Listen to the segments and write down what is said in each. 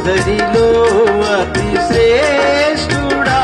అందరిలో అతి శ్రేష్ఠుడా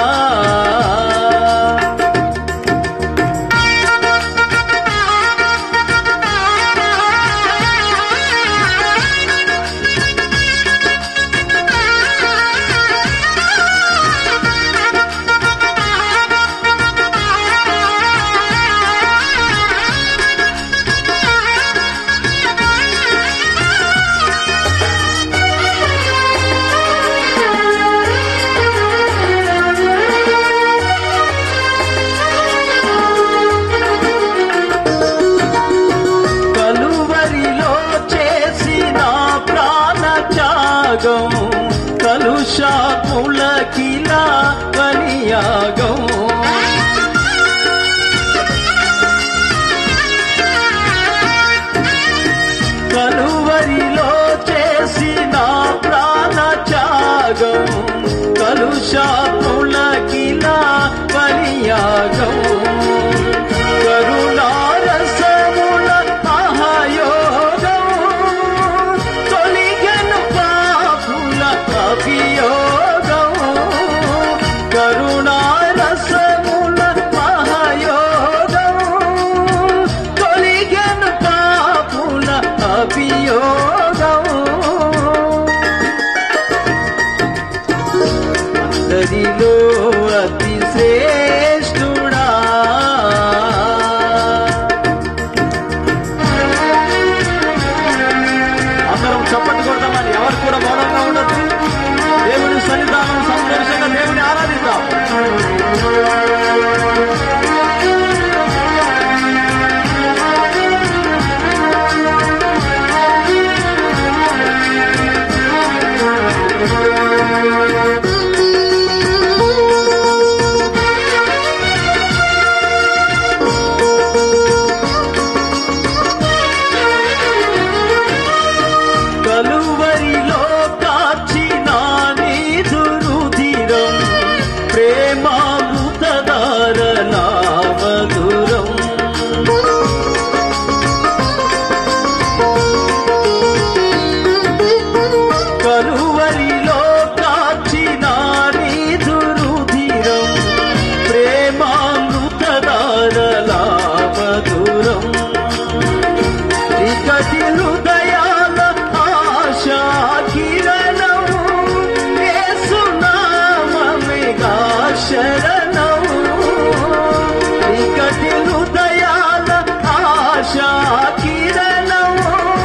కలువరిలో చేసిన ప్రాణ త్యాగం కలుషాకులకిలా బలియాగం కలువరిలో చేసిన ప్రాణ త్యాగం కలుషాకులకిలా బలియాగం కరుణారసముల మహాయోగం తొలిగను పాపుల అభియోగం కరుణారసముల మహాయోగం తొలిగను పాపుల అభియోగం అందరిలో అతి శ్రేష్ఠుడా అందరం చప్పట్లు కొడతామని ఎవరు కూడా మౌనంగా ఉండదు దేవుని సన్నిధానం సంతోషంగా దేవుని ఆరాధిద్దాం కలువరిలో కాచిన నీదు రుధిరం ప్రేమామృతదారణ మధురం కలువరిలో కాచిన నీదు రుధిరం ప్రేమామృతదారణ మధురం ఇకటి హృదయాల ఆశా కిరణం యేసునామమిగా శరణం ఇకటి హృదయాల ఆశా కిరణం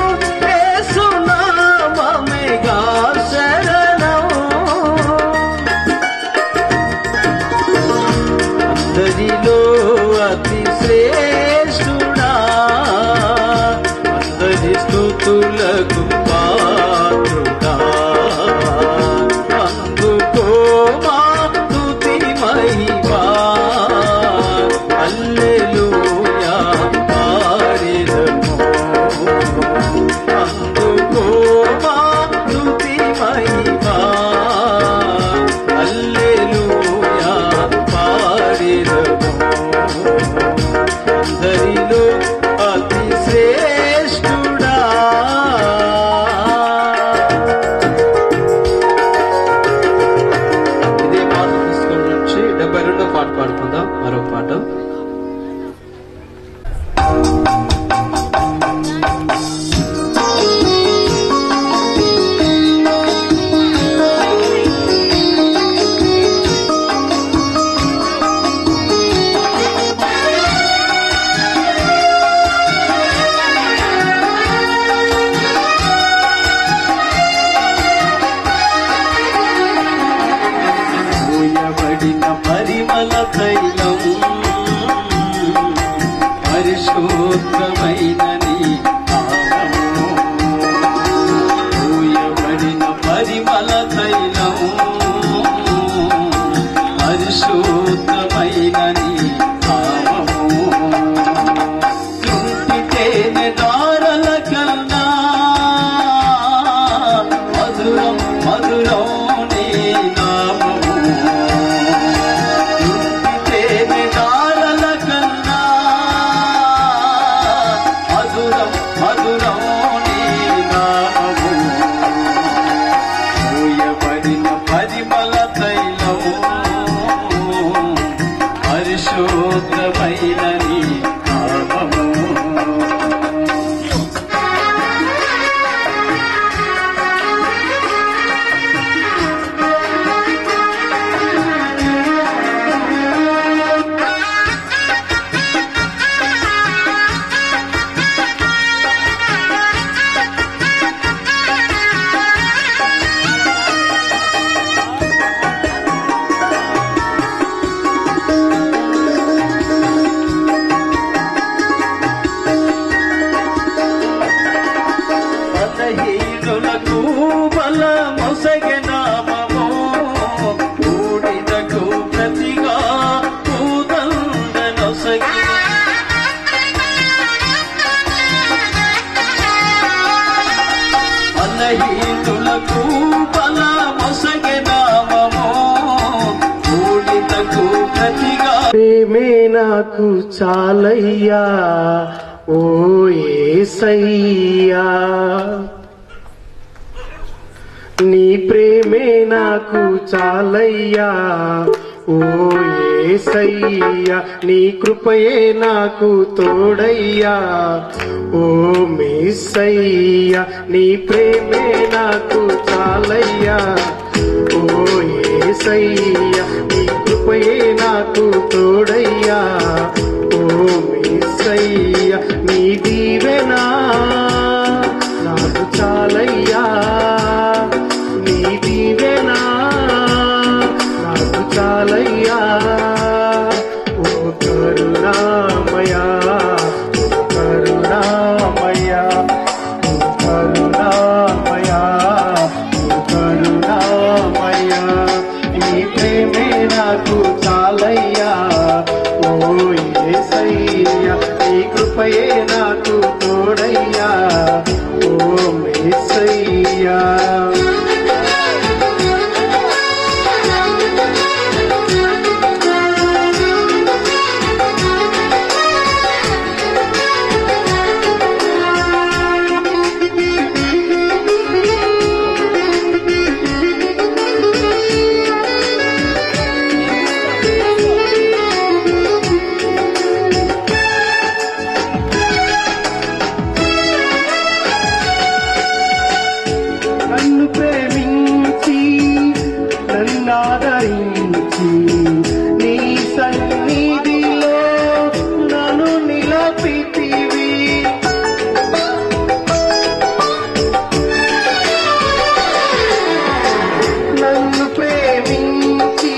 యేసునామమిగా శరణం అందరిలో అతి శ్రేష్ఠుడా అందరి స్థుతులకు పాత్రుడా అందుకో మా స్తుతి మహిమా హల్లెలూయా పాడిదము అందుకో మా స్తుతి మహిమా హల్లెలూయా పాడిదము అందరిలో అతి శ్రేష్ఠుడా ఇదే పాట పుస్తకం నుంచి డెబ్బై రెండో పాట పాడుకుందాం మరో పాట పూయబడిన పరిమళ తైలం పరిశుద్ధమైన నీ పాదము. పూయబడిన పరిమళ తైలం పరిశుద్ధమైన నీ పాదము. తుంటి తేనె దారల కన్నా మధురం మధురం నీ నామము తేనె దారల కన్నా మధురం మధురం నీ నామము బల మొసగె నామము బూడిదకు ప్రతిగా పూదండ నొసగి అన్నహీనులకు బల మొసగె నామము బూడిదకు ప్రతిగా ప్రేమే నాకు చాలయ్యా ఓ ఏసయ్యా నీ ప్రేమే నాకు చాలయ్యా ఓ ఏసయ్యా నీ కృపయే నాకు తోడయ్యా ఓ మేసయ్యా నీ ప్రేమే నాకు చాలయ్యా ఓ ఏసయ్యా నీ కృపయే నాకు తోడయ్యా ఓ మేసయ్యా నీ దీవెనా నాకు చాలయ్యా నీ దీవెనా నాకు చాలయ్యా ఓ కరుణామయా ఓ కరుణామయా ఓ కరుణామయా ఓ కరుణామయా నీ ప్రేమే నాకు చాలయ్యా ఓ యేసయ్యా నీ కృపయే నాకు తోడయ్యా ఓ మేసయ్యా నన్ను ప్రేమించి నన్నాదరించి నీ సన్నిధిలో నన్ను నిలపితివి నన్ను ప్రేమించి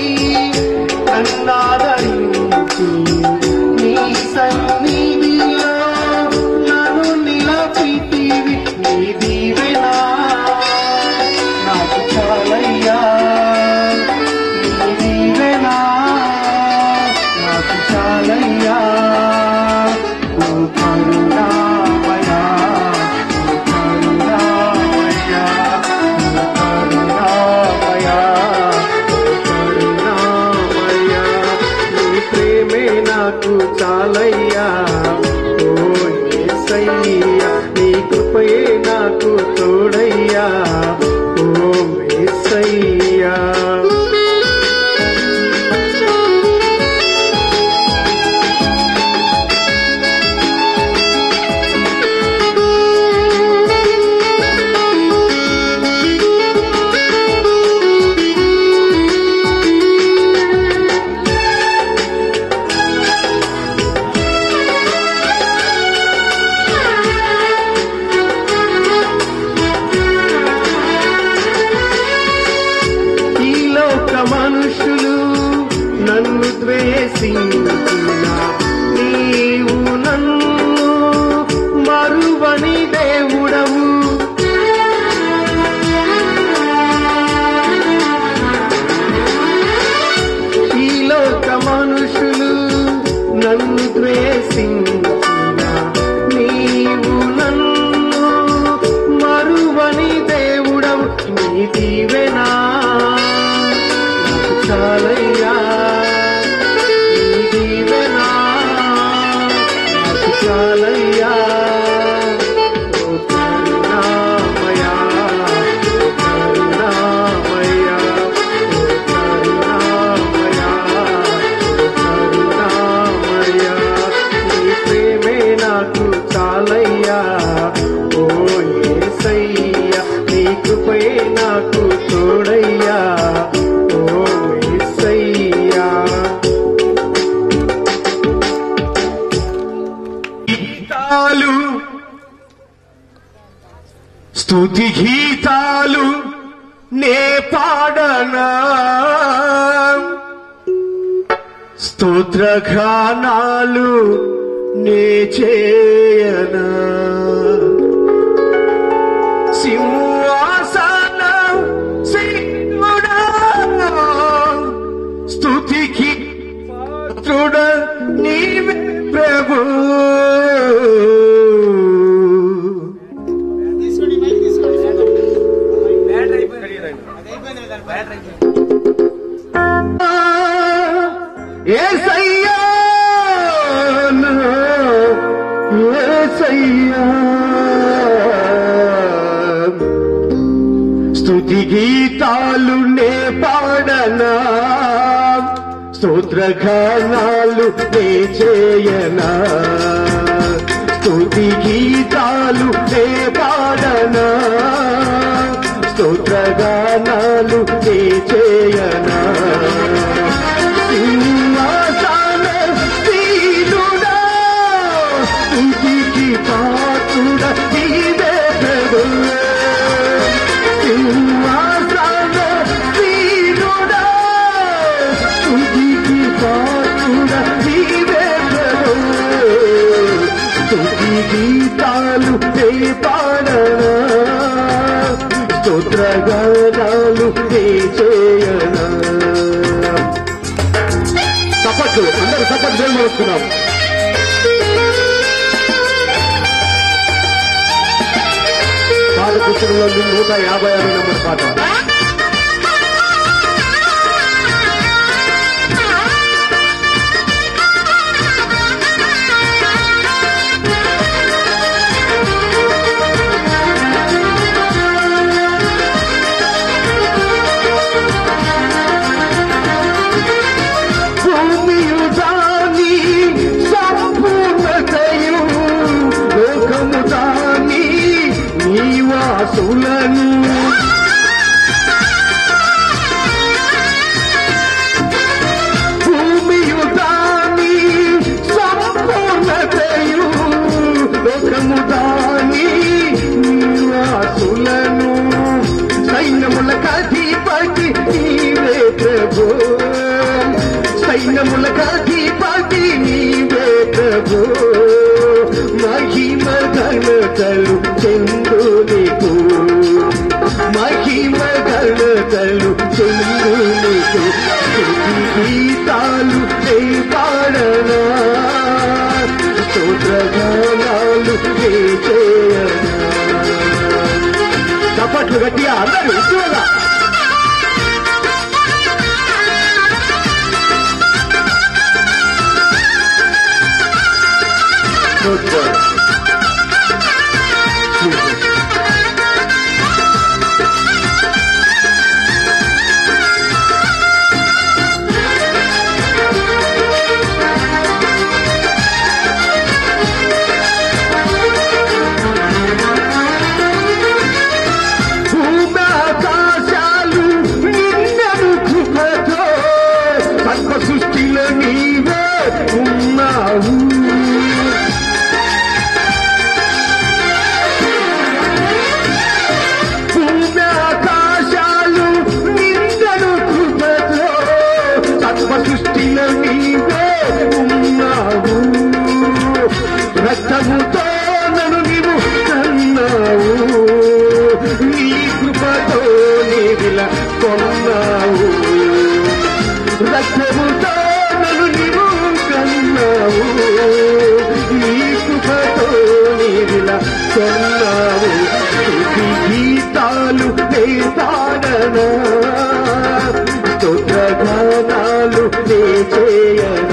నన్నాదరించి నీ సన్నిధిలో నన్ను నిలపితివి నీ దీవెనా నాకు చాలయ్యా నీ దీవెనా నాకు చాలయ్యా ఓ కరుణామయా ఓ కరుణామయా ఓ కరుణామయా ఓ కరుణామయా నీ ప్రేమే నాకు చాలయ్యా ఓ యేసయ్యా నీ కృపయే నాకు తోడయ్యా ఓ యేసయ్యా ఈ లోక మనుషులు నన్ను ద్వేషించిన నీవు నన్ను మరువని దేవుడవు ఈ లోక మనుషులు నన్ను ద్వేషించిన నీవు నన్ను మరువని దేవుడవు నీ దీవెనా నాకు చాలయ్యా నీ దీవెనా నాకు చాలయ్యా ఓ కరుణామయా ఓ కరుణామయా ఓ కరుణామయా ఓ కరుణామయా నీ ప్రేమే నాకు చాలయ్యా ఓ యేసయ్యా నీ కృపయే నాకు తోడయ్యా ఓ యేసయ్యా గీతాలు స్తుతి గీతాలు నే పాడనా స్తోత్రగానాలు నే చేయనా సింహాసనం ఏసయ్యా నా ఏసయ్యా స్తుతి గీతాలు నే పాడనా స్తోత్రగానాలు నే చేయనా స్తుతి గీతాలు నే పాడనా స్తోత్రగానాలు నే చేయనా సింహాసన స్థిరుడా, స్తుతికి పాత్రుడా, నీవే ప్రభువే. సింహాసన స్థిరుడా, స్తుతికి పాత్రుడా, నీవే ప్రభువే. స్తుతి గీతాలు నే పాడనా స్తోత్రగానాలు నే చేయనా తప్పట్లు అందరూ తప్పట్లు చేయమనుకున్నాం పాట పుస్తకంలో నూట యాభై ఆరు నెంబర్ పాట భూమియు దాని సంపూర్ణతయు లోకము దాని నీవాసులను భూమియు దాని సంపూర్ణతయు లోకము దాని నీవాసులను సైన్యముల కధిపతి నీవే ప్రభు సైన్యముల కధిపతి నీవే ప్రభు మహిమ ఘనతలు చెందు నీకు మహిమ ఘనతలు చెందు నీకు స్తుతి గీతాలు నే పాడనా స్తోత్రగానాలు నే చేయనా చప్పట్లు గట్టిగా అందరూ ఉద్యోగా Good boy. Jesus. భూమాకాశాలు నిన్నను కృపతో సర్వ సృష్టిలో నీవే ఉన్నావు భూమాకాశాలు నిన్నను కృపతో సర్వ సృష్టిలో నీవే ఉన్నావు రక్తముతో నన్ను నీవు కన్నావు నీ కృపతో నీవిల కొన్నావు రక్తముతో నన్ను నీవు కన్నావు నీ కృపతో నీవిల కొన్నావు స్తుతి గీతాలు నే పాడనా స్తోత్రగానాలు నే చేయనా